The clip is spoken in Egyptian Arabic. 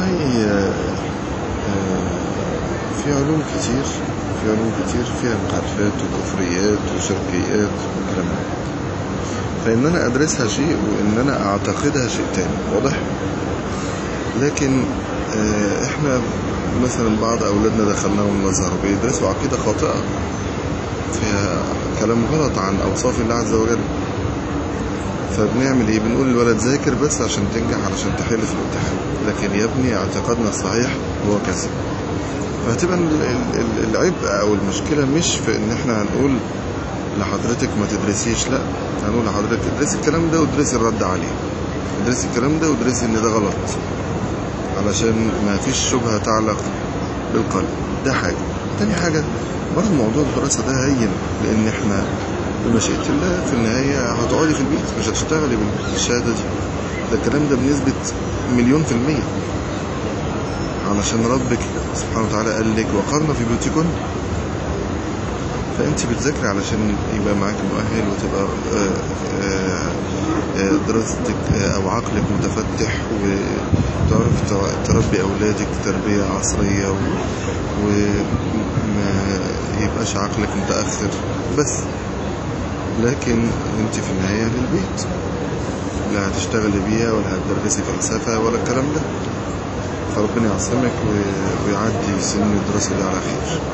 والله آه، آه، في علوم كتير في علوم كتير فيها مخالفات وكفريات وشركيات والكلام ده فإن أنا أدرسها شيء وإن أنا أعتقدها شيء تاني واضح؟ لكن آه، إحنا مثلا بعض أولادنا دخلناهم الأزهر بيدرسوا عقيدة خاطئة فيها كلام غلط عن أوصاف الله عز وجل فبنعمل ايه بنقول الولد ذاكر بس عشان تنجح علشان تحل في الامتحان لكن يا ابني اعتقادنا الصحيح هو كذا فهتبقى ال- ال- ال- العبء او المشكلة مش في ان احنا هنقول لحضرتك ما تدرسيش لا هنقول لحضرتك ادرسي الكلام ده وادرسي الرد عليه ادرسي الكلام ده وادرسي ان ده غلط علشان ما فيش شبهة تعلق بالقلب ده حاجة تاني حاجة برضه موضوع الدراسة ده هين لان احنا بمشيئة الله في النهاية هتقعدي في البيت مش هتشتغلي بالشهادة دي ده الكلام ده بنسبة مليون في المية علشان ربك سبحانه وتعالى قال لك وقرنا في بيوتكن فانت بتذاكري علشان يبقى معاك مؤهل وتبقى آه، آه، آه، دراستك آه، او عقلك متفتح وتعرف تع- تربي اولادك تربية عصرية و- وما يبقاش عقلك متأخر بس لكن انت في النهاية للبيت لا هتشتغلي بيها ولا هتدرسي فلسفة ولا الكلام ده فربنا يعصمك و- ويعدي سن الدراسة دي على خير